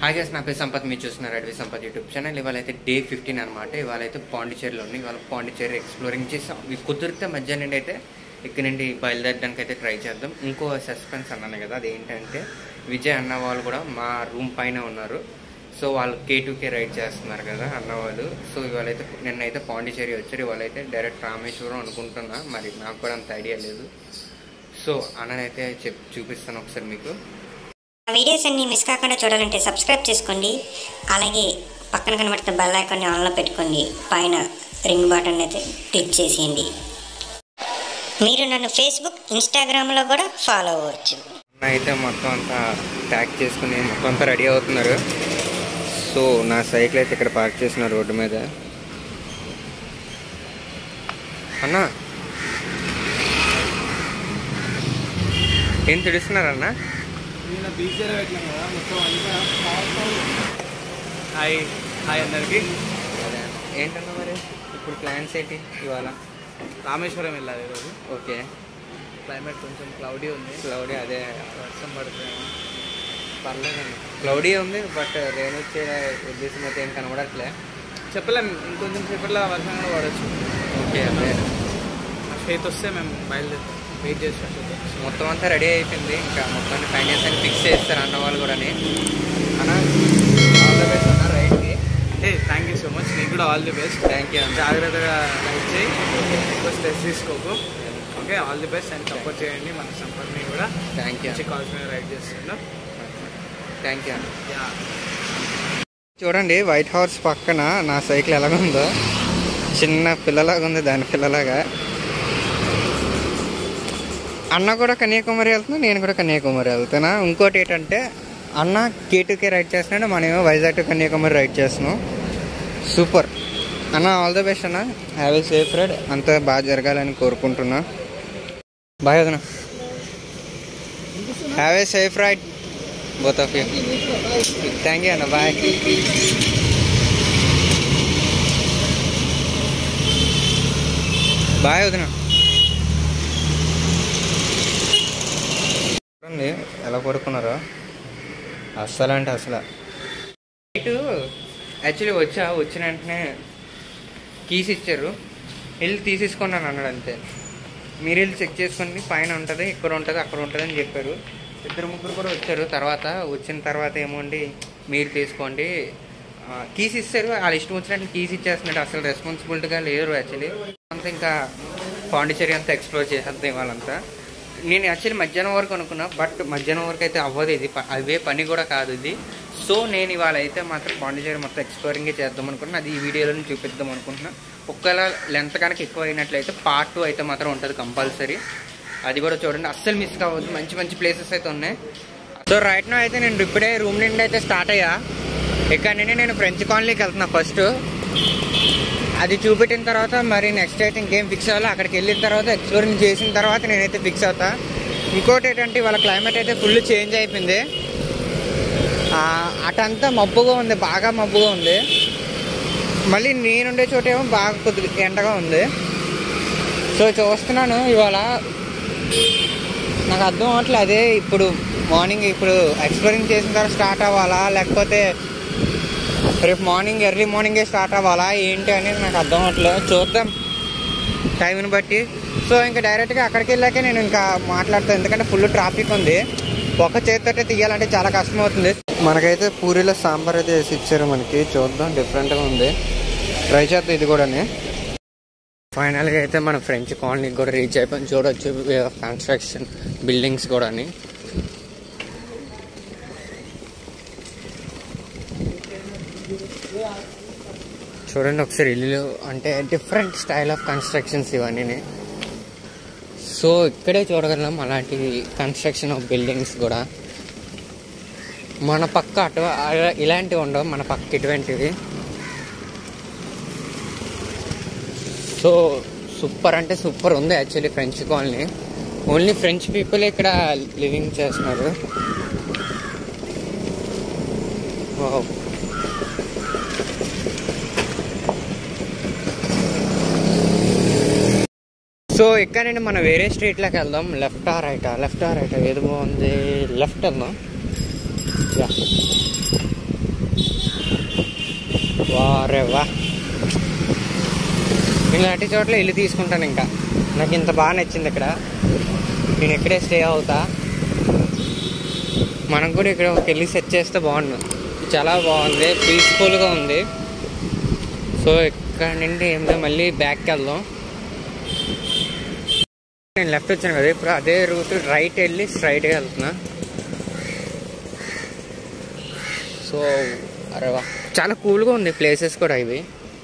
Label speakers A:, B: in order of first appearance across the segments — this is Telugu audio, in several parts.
A: ఆగేస్ నా పేరు సంపత్ మీరు చూస్తున్నారు అడవి సంపత్ యూట్యూబ్ ఛానల్ ఇవాళ అయితే డే ఫిఫ్టీన్ అనమాట ఇవాళ అయితే పాండిచేరిలో ఉంది ఇవాళ పాండిచేరి ఎక్స్ప్లోరింగ్ చేసాం ఇవి కుదిరితే మధ్యాహ్నం నుండి అయితే ఇక్కడ నుండి బయలుదేరడానికి అయితే ట్రై చేద్దాం ఇంకో సస్పెన్స్ అన్నాను కదా అదేంటంటే విజయ్ అన్న వాళ్ళు కూడా మా రూమ్ పైన ఉన్నారు సో వాళ్ళు కే టు కే రైడ్ చేస్తున్నారు కదా అన్న వాళ్ళు సో ఇవాళైతే నిన్నైతే పాండిచేరి వచ్చారు ఇవాళైతే డైరెక్ట్ రామేశ్వరం అనుకుంటున్నా మరి నాకు కూడా అంత ఐడియా లేదు సో అన్ననైతే చెప్ చూపిస్తాను ఒకసారి మీకు
B: ఆ వీడియోస్ అన్ని మిస్ కాకుండా చూడాలంటే సబ్స్క్రైబ్ చేసుకోండి అలాగే పక్కన కనబడుతున్న బెల్ ఐకాన్ని ఆన్లో పెట్టుకోండి పైన రింగ్ బటన్ అయితే క్లిక్ చేసేయండి మీరు నన్ను ఫేస్బుక్ ఇన్స్టాగ్రామ్లో కూడా ఫాలో అవ్వచ్చు
A: అన్న అయితే మొత్తం అంతా ప్యాక్ చేసుకుని మొత్తం అంతా రెడీ అవుతున్నారు సో నా సైకిల్ అయితే ఇక్కడ పార్క్ చేసిన రోడ్డు మీద అన్న ఏం తెలుస్తున్నారన్న
C: నిన్న బీచ్ పెట్టినాం కదా మొత్తం అంతా హాయ్ హాయ్ అందరికి
A: అదే ఏంటన్నా మరి ఇప్పుడు ప్లాన్స్ ఏంటి ఇవాళ
C: రామేశ్వరం వెళ్ళాలి ఈరోజు
A: ఓకే
C: క్లైమేట్ కొంచెం క్లౌడీ ఉంది
A: క్లౌడీ అదే
C: వర్షం పడుతుంది
A: పర్లేదండి క్లౌడీ ఉంది బట్ రెయిన్ వచ్చే ఉద్దేశం అయితే ఏం కనబడట్లే
C: చెప్పలేం ఇంకొంచెం సేపట్లో వర్షం కూడా పడవచ్చు
A: ఓకే అదే
C: ఆ ఫేత్ వస్తే మేము బయలుదేరుతాం వెయిట్ చేస్తాం
A: మొత్తం అంతా రెడీ అయిపోయింది ఇంకా మొత్తాన్ని ఫైనాన్స్ అని ఫిక్స్ చేస్తారు అన్న వాళ్ళు కూడా అన్న ఆల్ ద బెస్ట్ అన్న రైట్కి
C: ఏ థ్యాంక్ యూ సో మచ్ నీకు కూడా all the best
A: thank you అన్న
C: జాగ్రత్తగా రైడ్ చేయి ఎక్కువ స్ట్రెస్ తీసుకోకు okay all the best and support చేయండి మన సంపర్ని కూడా
A: థ్యాంక్ యూ
C: మంచి కాల్స్ మీద రైడ్ చేస్తున్నాం
A: థ్యాంక్ యూ అన్న
C: యా
A: చూడండి వైట్ హౌస్ పక్కన నా సైకిల్ ఎలాగుందో చిన్న పిల్లలాగా ఉంది దాని పిల్లలాగా అన్న కూడా కన్యాకుమారి వెళ్తున్నా నేను కూడా కన్యాకుమారి వెళ్తున్నా ఇంకోటి ఏంటంటే అన్న కేటుకే రైడ్ చేస్తున్నాడు మనమేమో వైజాగ్ టు కన్యాకుమారి రైడ్ చేస్తున్నాం సూపర్ అన్న ఆల్ ద బెస్ట్ అన్న హ్యావ్ ఏ సేఫ్ రైడ్ అంతా బాగా జరగాలని కోరుకుంటున్నా బాయ్ వదన have a safe ride both of you thank you అన్న బాయ్ బాయ్ వదిన చూడండి ఎలా పడుకున్నారో అస్సలు అంటే అసలు నైట్ యాక్చువల్లీ వచ్చా వచ్చిన వెంటనే కీస్ ఇచ్చారు వెళ్ళి తీసేసుకున్నాను అన్నాడు అంతే మీరు వెళ్ళి చెక్ చేసుకోండి పైన ఉంటుంది ఇక్కడ ఉంటుంది అక్కడ ఉంటుంది అని చెప్పారు ఇద్దరు ముగ్గురు కూడా వచ్చారు తర్వాత వచ్చిన తర్వాత ఏమోండి మీరు తీసుకోండి కీస్ ఇస్తారు వాళ్ళ ఇష్టం వచ్చినట్టు కీస్ ఇచ్చేస్తున్నాడు అసలు రెస్పాన్సిబిలిటీగా లేరు యాక్చువల్లీ అంతా ఇంకా పాండిచేరి అంతా ఎక్స్ప్లోర్ చేసేద్దాం వాళ్ళంతా నేను యాక్చువల్లీ మధ్యాహ్నం వరకు అనుకున్నా బట్ మధ్యాహ్నం వరకు అయితే అవ్వదు ఇది ప- అవే పని కూడా కాదు ఇది సో నేను ఇవాళ అయితే మాత్రం పాండిచేరి మొత్తం ఎక్స్ప్లోరింగే చేద్దాం అనుకుంటున్నా అది ఈ వీడియోలో చూపిద్దాం అనుకుంటున్నా ఒకవేళ లెంత్ కనుక ఎక్కువ అయినట్లయితే పార్ట్ టూ అయితే మాత్రం ఉంటుంది కంపల్సరీ అది కూడా చూడండి అస్సలు మిస్ కావద్దు మంచి మంచి ప్లేసెస్ అయితే ఉన్నాయి సో రైట్ నా అయితే నేను ఇప్పుడే రూమ్ నుండి అయితే స్టార్ట్ అయ్యా ఇక్కడ నుండి నేను ఫ్రెంచ్ కాలనీకి వెళ్తున్నా ఫస్ట్ అది చూపెట్టిన తర్వాత మరి నెక్స్ట్ అయితే ఇంకేం ఫిక్స్ అవ్వాలి అక్కడికి వెళ్ళిన తర్వాత ఎక్స్ప్లోరింగ్ చేసిన తర్వాత నేనైతే ఫిక్స్ అవుతా ఇంకోటి ఏంటంటే వాళ్ళ క్లైమేట్ అయితే ఫుల్ చేంజ్ అయిపోయింది ఆ, అటంతా మబ్బుగా ఉంది బాగా మబ్బుగా ఉంది మళ్ళీ నేనుండే చోట ఏమో బాగా కొద్దిగా ఎండగా ఉంది సో చూస్తున్నాను ఇవాళ నాకు అర్థం అవట్లేదు అదే ఇప్పుడు మార్నింగ్ ఇప్పుడు ఎక్స్ప్లోరింగ్ చేసిన తర్వాత స్టార్ట్ అవ్వాలా లేకపోతే రేపు మార్నింగ్ ఎర్లీ మార్నింగే స్టార్ట్ అవ్వాలా ఏంటి అనేది నాకు అర్థం అవ్వట్లేదు చూద్దాం టైంని బట్టి సో ఇంకా డైరెక్ట్గా అక్కడికి వెళ్ళాకే నేను ఇంకా మాట్లాడతాను ఎందుకంటే ఫుల్ ట్రాఫిక్ ఉంది ఒక చేతితో తీయాలంటే చాలా కష్టం అవుతుంది మనకైతే పూరీలో సాంబార్ అయితే వేసి ఇచ్చారు మనకి చూద్దాం డిఫరెంట్గా ఉంది ట్రై చేద్దాం ఇది కూడా ఫైనల్గా అయితే మన ఫ్రెంచ్ కాలనీకి కూడా రీచ్ అయిపోయి చూడొచ్చు కన్స్ట్రక్షన్ బిల్డింగ్స్ కూడా చూడండి ఒకసారి ఇల్లు అంటే డిఫరెంట్ స్టైల్ ఆఫ్ కన్స్ట్రక్షన్స్ ఇవన్నీ సో ఇక్కడే చూడగలం అలాంటి కన్స్ట్రక్షన్ ఆఫ్ బిల్డింగ్స్ కూడా మన పక్క అటు అలా- ఇలాంటివి ఉండవు మన పక్క ఇటువంటివి సో సూపర్ అంటే సూపర్ ఉంది actually French colony only French people ఇక్కడ లివింగ్ చేస్తున్నారు Wow. సో ఇక్కడ నుండి మనం వేరే స్ట్రీట్లోకి వెళ్దాం లెఫ్ట్ ఆ రైటా లెఫ్ట్ ఆ రైటా ఏది బాగుంది లెఫ్ట్ వెళ్దాం యా అరే వా ఇలాంటి చోట్ల ఇల్లు తీసుకుంటాను ఇంకా నాకు ఇంత బాగా నచ్చింది ఇక్కడ నేను ఇక్కడే స్టే అవుతా మనం కూడా ఇక్కడ ఒక వెళ్ళి సెట్ చేస్తే బాగుండు చాలా బాగుంది పీస్ఫుల్గా ఉంది సో ఇక్కడ నుండి ఏమిటో మళ్ళీ బ్యాక్కి వెళ్దాం నేను లెఫ్ట్ వచ్చాను కదా ఇప్పుడు అదే రూట్ రైట్ వెళ్ళి స్ట్రైట్గా వెళ్తున్నా సో అరే వా చాలా కూల్గా ఉంది ప్లేసెస్ కూడా ఇవి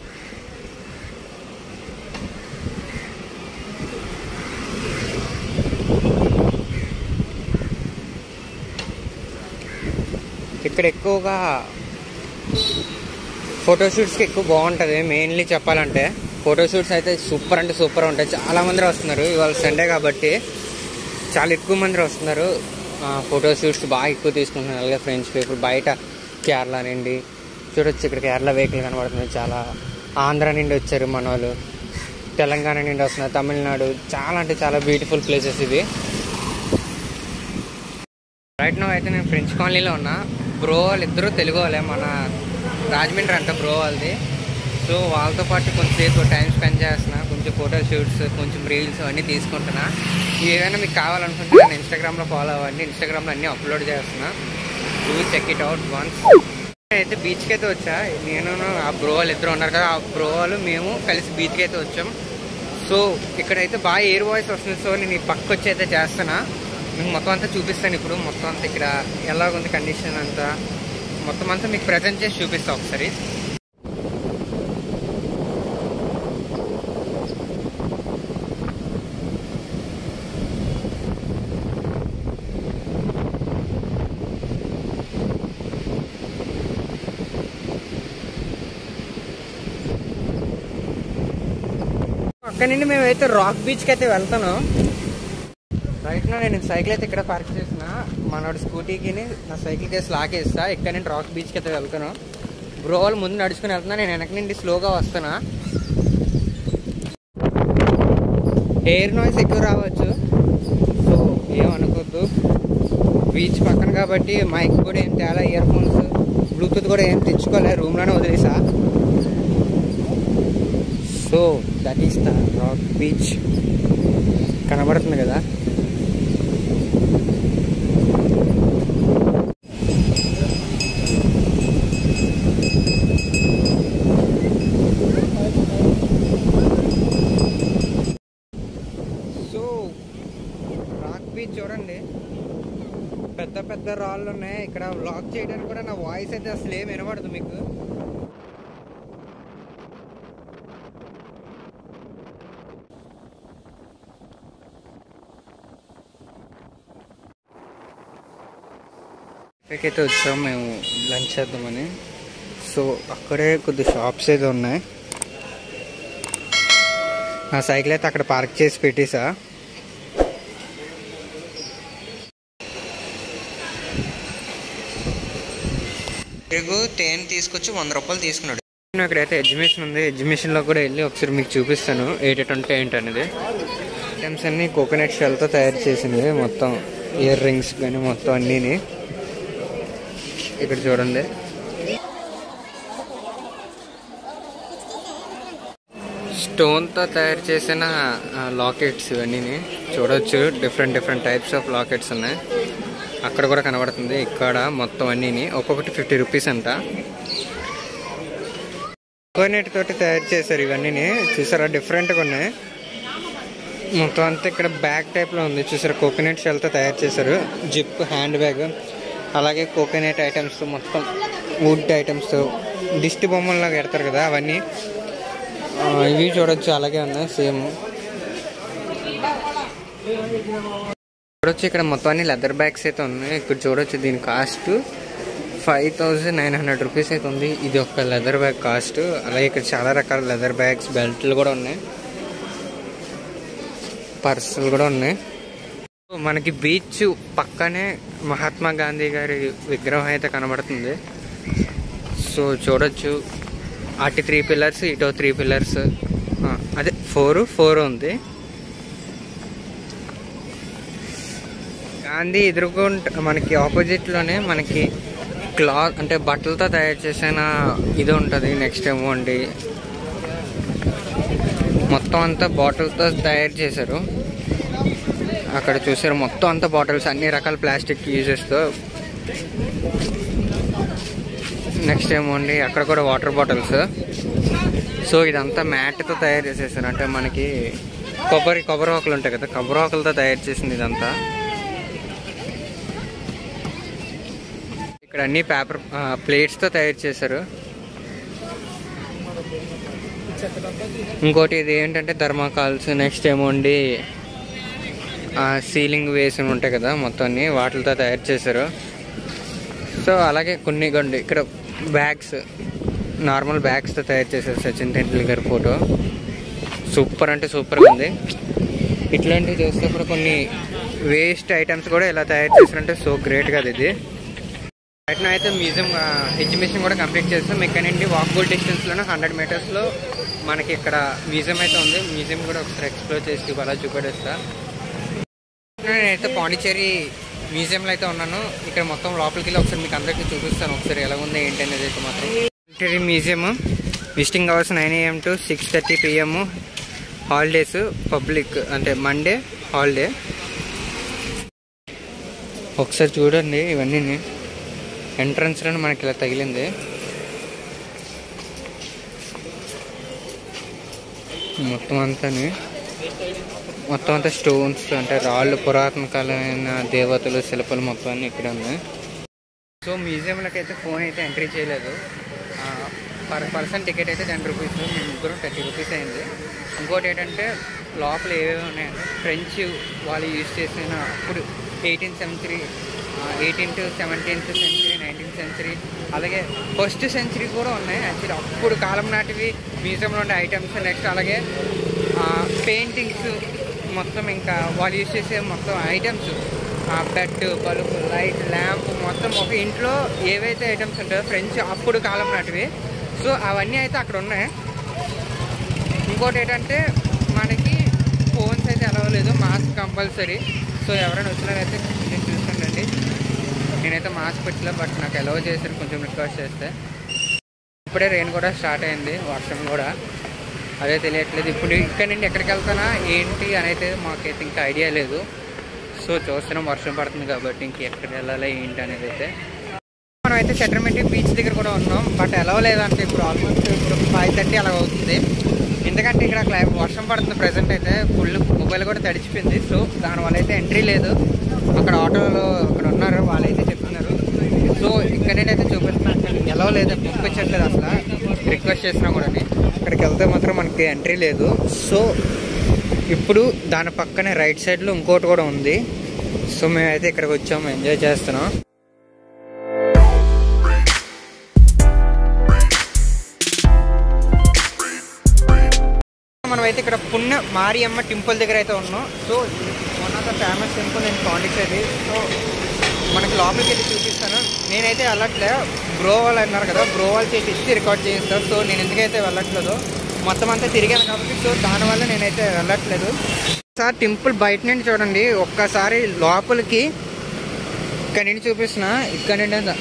A: ఇక్కడ ఎక్కువగా ఫోటోషూట్స్కి ఎక్కువ బాగుంటుంది మెయిన్లీ చెప్పాలంటే ఫోటోషూట్స్ అయితే సూపర్ అంటే సూపర్ ఉంటాయి చాలా మంది వస్తున్నారు ఇవాళ సండే కాబట్టి చాలా ఎక్కువ మంది వస్తున్నారు ఫోటోషూట్స్ బాగా ఎక్కువ తీసుకుంటున్నారు అలాగే ఫ్రెండ్స్ పీపుల్ బయట కేరళ నుండి చూడొచ్చు ఇక్కడ కేరళ వెహికల్ కనబడుతుంది చాలా ఆంధ్ర నుండి వచ్చారు మన వాళ్ళు తెలంగాణ నుండి వస్తున్నారు తమిళనాడు చాలా అంటే చాలా బ్యూటిఫుల్ ప్లేసెస్ ఇది రైట్ నో అయితే నేను ఫ్రెంచ్ కాలనీలో ఉన్నా బ్రో వాళ్ళు ఇద్దరు తెలుగు వాళ్ళే మన రాజమండ్రి అంట బ్రో వాళ్ళది సో వాళ్ళతో పాటు కొంచెంసేపు టైం స్పెండ్ చేస్తున్నా కొంచెం ఫోటో షూట్స్ కొంచెం రీల్స్ అన్నీ తీసుకుంటున్నా ఏదైనా మీకు కావాలనుకుంటే నేను ఇన్స్టాగ్రామ్లో ఫాలో అవ్వండి ఇన్స్టాగ్రామ్లో అన్నీ అప్లోడ్ చేస్తున్నా do check it out once అయితే బీచ్కి అయితే వచ్చా నేను ఆ బ్రో వాళ్ళు ఇద్దరు ఉన్నారు కదా ఆ బ్రో వాళ్ళు మేము కలిసి బీచ్కి అయితే వచ్చాం సో ఇక్కడైతే బాగా ఎయిర్ వాయిస్ వస్తుంది సో నేను ఈ పక్క వచ్చి అయితే చేస్తున్నా మీకు మొత్తం అంతా చూపిస్తాను ఇప్పుడు మొత్తం అంతా ఇక్కడ ఎలాగుంది కండిషన్ అంతా మొత్తం అంతా మీకు ప్రజెంట్ చేసి చూపిస్తాను ఒకసారి అక్కడ నుండి మేమైతే రాక్ బీచ్కి అయితే వెళ్తాను రైట్ నా నేను సైకిల్ అయితే ఇక్కడ పార్క్ చేసిన మనోడు స్కూటీకి నా సైకిల్ కేసు లాగేస్తా ఇక్కడ నుండి రాక్ బీచ్కి అయితే వెళ్తాను బ్రో వాళ్ళు ముందు నడుచుకుని వెళ్తున్నా నేను వెనక నుండి స్లోగా వస్తున్నా ఎయిర్ నాయిస్ ఎక్కువ రావచ్చు సో ఏమనుకోద్దు బీచ్ పక్కన కాబట్టి మైక్ కూడా ఏం తేలా ఇయర్ ఫోన్స్ బ్లూటూత్ కూడా ఏం తెచ్చుకోలే రూమ్లోనే వదిలేసా so that is the rock beach కనబడుతుంది కదా సో రాక్ బీచ్ చూడండి పెద్ద పెద్ద రాళ్ళు ఉన్నాయి ఇక్కడ వ్లాగ్ చేయడానికి కూడా నా వాయిస్ అయితే అసలు ఏం వినబడదు మీకు ఇక్కడికైతే వచ్చాం మేము లంచ్ చేద్దామని సో అక్కడే కొద్ది షాప్స్ అయితే ఉన్నాయి నా సైకిల్ అయితే అక్కడ పార్క్ చేసి పెట్టేసా పెరుగు తేనె తీసుకొచ్చి వంద రూపాయలు తీసుకున్నాడు అక్కడైతే ఎగ్జిబిషన్ ఉంది ఎగ్జిబిషన్లో కూడా వెళ్ళి ఒకసారి మీకు చూపిస్తాను ఏటంటే ఏంటి అనేది ఐటమ్స్ అన్ని కోకోనట్ షెల్తో తయారు చేసింది మొత్తం ఇయర్ రింగ్స్ కానీ మొత్తం అన్నీని ఇక్కడ చూడండి స్టోన్తో తయారు చేసిన లాకెట్స్ ఇవన్నీ చూడొచ్చు different different types of lockets ఉన్నాయి అక్కడ కూడా కనబడుతుంది ఇక్కడ మొత్తం అన్నీని ఒక్కొక్కటి ఫిఫ్టీ రూపీస్ అంట కోకోనట్ తోటి తయారు చేశారు ఇవన్నీ చూసారా డిఫరెంట్గా ఉన్నాయి మొత్తం అంతా ఇక్కడ బ్యాగ్ టైప్లో ఉంది చూసారా కోకోనట్ షెల్తో తయారు చేశారు జిప్ హ్యాండ్ బ్యాగ్ అలాగే కోకోనట్ ఐటమ్స్ మొత్తం వుడ్ ఐటమ్స్ దిష్టి బొమ్మల్లాగా పెడతారు కదా అవన్నీ ఆ, ఇవి చూడొచ్చు అలాగే ఉన్నాయి సేమ్ చూడొచ్చు ఇక్కడ మొత్తం అన్ని లెదర్ బ్యాగ్స్ అయితే ఉన్నాయి ఇక్కడ చూడొచ్చు దీని cost five thousand nine hundred rupees అయితే ఉంది ఇది ఒక లెదర్ బ్యాగ్ కాస్ట్ అలాగే ఇక్కడ చాలా రకాల లెదర్ బ్యాగ్స్ బెల్ట్లు కూడా ఉన్నాయి పర్సులు కూడా ఉన్నాయి మనకి బీచ్ పక్కనే మహాత్మా గాంధీ గారి విగ్రహం అయితే కనబడుతుంది సో చూడొచ్చు అటు త్రీ పిల్లర్స్ ఇటో త్రీ పిల్లర్స్ అదే ఫోర్ ఫోర్ ఉంది గాంధీ ఎదుర్కొంట మనకి ఆపోజిట్లోనే మనకి క్లాత్ అంటే బట్టలతో తయారు చేసిన ఇది ఉంటుంది నెక్స్ట్ ఏమో అండి మొత్తం అంతా బాటిల్తో తయారు చేశారు అక్కడ చూసారు మొత్తం అంతా బాటిల్స్ అన్ని రకాల ప్లాస్టిక్ యూజెస్తో నెక్స్ట్ ఏమో అండి అక్కడ కూడా వాటర్ బాటిల్స్ సో ఇదంతా మ్యాట్తో తయారు చేసేసారు అంటే మనకి కొబ్బరి కొబ్బరి ఆకులు ఉంటాయి కదా కొబ్బరి ఆకులతో తయారు చేసింది ఇదంతా ఇక్కడ అన్ని పేపర్ ప్లేట్స్తో తయారు చేశారు ఇంకోటి ఇది ఏంటంటే థర్మాకాల్స్ నెక్స్ట్ ఏమో అండి సీలింగ్ వేసి ఉంటాయి కదా మొత్తం అన్ని వాటితో తయారు చేశారు సో అలాగే కొన్ని కొన్ని ఇక్కడ బ్యాగ్స్ నార్మల్ బ్యాగ్స్తో తయారు చేశారు సచిన్ టెండూల్కర్ ఫోటో సూపర్ అంటే సూపర్గా ఉంది ఇట్లాంటివి చేసేటప్పుడు కొన్ని వేస్ట్ ఐటమ్స్ కూడా ఇలా తయారు చేశారంటే సో గ్రేట్ కదా ఇది బయటన అయితే మ్యూజియం ఎగ్జిబిషన్ కూడా కంప్లీట్ చేస్తాం ఇక్కడ నుండి వాకబుల్ డిస్టెన్స్లోనే హండ్రెడ్ మీటర్స్లో మనకి ఇక్కడ మ్యూజియం అయితే ఉంది మ్యూజియం కూడా ఒకసారి ఎక్స్ప్లోర్ చేసి అలా చూపెడేస్తా నేనైతే పాండిచేరి మ్యూజియంలో అయితే ఉన్నాను ఇక్కడ మొత్తం లోపలికి వెళ్ళి ఒకసారి మీకు అందరికీ చూపిస్తాను ఒకసారి ఎలా ఉంది ఏంటి అనేది అయితే మాత్రం Pondicherry museum visiting hours nine AM to six thirty PM holidays public అంటే మండే హాలిడే ఒకసారి చూడండి ఇవన్నీ ఎంట్రన్స్లో మనకి ఇలా తగిలింది మొత్తం అంతాని మొత్తం అంతా స్టోన్స్ అంటే రాళ్ళు పురాతన కాలమైన దేవతలు శిల్పాలు మొత్తం అన్ని ఇక్కడ ఉన్నాయి సో మ్యూజియంలోకి అయితే ఫోన్ అయితే ఎంట్రీ చేయలేదు పర్ పర్సన్ టికెట్ అయితే టెన్ రూపీస్ మేము ముగ్గురు థర్టీ రూపీస్ అయింది ఇంకోటి ఏంటంటే లోపల ఏవేవి ఉన్నాయంటే ఫ్రెంచ్ వాళ్ళు యూజ్ చేసిన అప్పుడు eighteenth century eighteenth seventeenth century nineteenth century అలాగే ఫస్ట్ సెంచరీ కూడా ఉన్నాయి యాక్చువల్లీ అప్పుడు కాలం నాటివి మ్యూజియంలో ఉండే ఐటమ్స్ నెక్స్ట్ అలాగే పెయింటింగ్స్ మొత్తం ఇంకా వాళ్ళు యూజ్ చేసే మొత్తం items bed bulb light lamp మొత్తం ఒక ఇంట్లో ఏవైతే ఐటమ్స్ ఉంటాయో ఫ్రెంచ్ అప్పుడు కాలం నాటివి సో అవన్నీ అయితే అక్కడ ఉన్నాయి ఇంకోటి ఏంటంటే మనకి ఫోన్స్ అయితే అలవ్ లేదు మాస్క్ కంపల్సరీ సో ఎవరైనా వచ్చినారైతే కొంచెం చూసుకోండి నేనైతే మాస్క్ పెట్టలే బట్ నాకు అలవ్ చేశారు కొంచెం రిక్వెస్ట్ చేస్తే ఇప్పుడే రెయిన్ కూడా స్టార్ట్ అయింది వర్షం కూడా అదే తెలియట్లేదు ఇప్పుడు ఇక్కడ నుండి ఎక్కడికి వెళ్తానా ఏంటి అనేది మాకైతే ఇంకా ఐడియా లేదు సో చూస్తున్నాం వర్షం పడుతుంది కాబట్టి ఇంక ఎక్కడ వెళ్ళాలి ఏంటి అనేది అయితే మనం అయితే సెటిల్మెంట్ బీచ్ దగ్గర కూడా ఉన్నాం బట్ ఎలా లేదంటే ఇప్పుడు ఆల్మోస్ట్ ఇప్పుడు ఫైవ్ థర్టీ అలా అవుతుంది ఎందుకంటే ఇక్కడ క్లై వర్షం పడుతుంది ప్రజెంట్ అయితే ఫుల్ మొబైల్ కూడా తడిచిపోయింది సో దానివల్ల అయితే ఎంట్రీ లేదు అక్కడ ఆటోలో అక్కడ ఉన్నారు వాళ్ళైతే చెప్తున్నారు సో ఇక్కడ అయితే చూపిస్తున్నాను కానీ ఎలా లేదు పంపించట్లేదు అసలు రిక్వెస్ట్ చేసినా కూడా అక్కడికి వెళ్తే మాత్రం మనకి ఎంట్రీ లేదు సో ఇప్పుడు దాని పక్కనే రైట్ సైడ్లో ఇంకోటి కూడా ఉంది సో మేమైతే ఇక్కడికి వచ్చాము ఎంజాయ్ చేస్తున్నాం మనమైతే ఇక్కడ పుణ్య మారియమ్మ టెంపుల్ దగ్గర అయితే ఉన్నాం so one of the famous temple in Pondicherry so మనకి లోపలికి వెళ్ళి చూపిస్తాను నేనైతే వెళ్ళట్లే బ్రో వాళ్ళు అన్నారు కదా బ్రో వాళ్ళు చేసి ఇచ్చి రికార్డ్ చేయిస్తారు సో నేను ఎందుకైతే వెళ్ళట్లేదు మొత్తం అంతా తిరిగాను కాబట్టి సో దానివల్ల నేనైతే వెళ్ళట్లేదు సార్ టెంపుల్ బయట నుండి చూడండి ఒక్కసారి లోపలికి ఇక్కడ నుండి చూపిస్తున్నా ఇక్కడ నుండి అంతా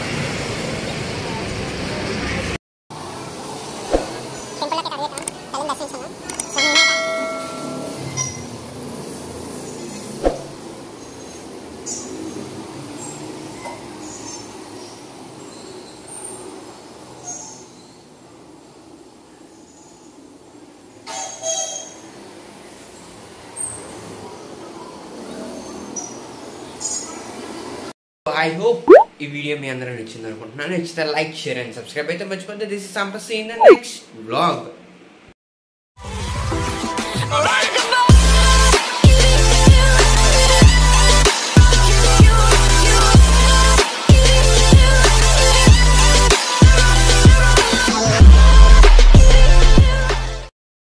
D: ఐ హోప్ ఈ వీడియో మీ అందరూ నచ్చింది అనుకుంటున్నాను నచ్చితే లైక్ షేర్ అండ్ సబ్స్క్రైబ్ అయితే మర్చిపోతే దిస్ ఇస్ సంపస్ ఇన్ ద నెక్స్ట్ వ్లాగ్